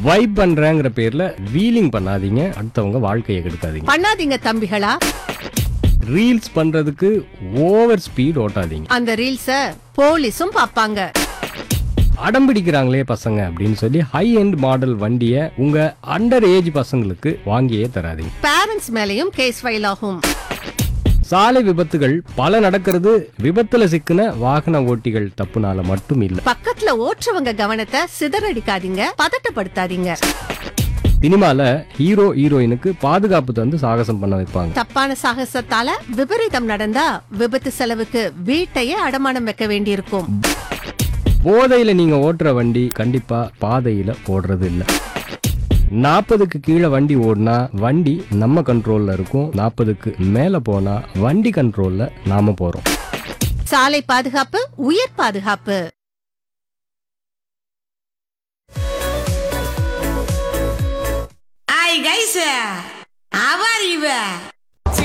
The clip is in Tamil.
வைப் பண்றேங்கிற பேர்ல வீலிங் பண்ணாதீங்க அடுத்தவங்க வாழ்க்கையை கெடுக்காதீங்க பண்ணாதீங்க தம்பிகளா ரீல்ஸ் பண்றதுக்கு ஓவர் ஸ்பீட் ஓட்டாதீங்க அந்த ரீல்ஸ போலீஸும் பாப்பாங்க அடம் பிடிக்கிறாங்களே பசங்க அப்படின்னு சொல்லி ஹை எண்ட் மாடல் வண்டியை உங்க அண்டர் ஏஜ் பசங்களுக்கு வாங்கியே தராதீங்க பேரண்ட்ஸ் மேலயும் கேஸ் ஃபைல் ஆகும் சாலை விபத்துகள் பல நடக்கிறது விபத்துல சிக்கின வாகன ஓட்டிகள் தப்புனால மட்டும் இல்ல பக்கத்துல ஓட்டுறவங்க கவனத்தை சிதறடிக்காதீங்க பதட்டப்படுத்தாதீங்க சினிமால ஹீரோ ஹீரோயினுக்கு பாதுகாப்பு தந்து சாகசம் பண்ண வைப்பாங்க தப்பான சாகசத்தால விபரீதம் நடந்தா விபத்து செலவுக்கு வீட்டையே அடமானம் வைக்க வேண்டியிருக்கும் போதையில நீங்க ஓட்டுற வண்டி கண்டிப்பா பாதையில ஓடுறது இல்ல நாற்பதுக்கு கீழே வண்டி ஓடினா வண்டி நம்ம கண்ட்ரோல்ல இருக்கும் நாற்பதுக்கு மேல போனா வண்டி கண்ட்ரோல்ல நாம போறோம் சாலை பாதுகாப்பு உயிர் பாதுகாப்பு Hi guys, how are you?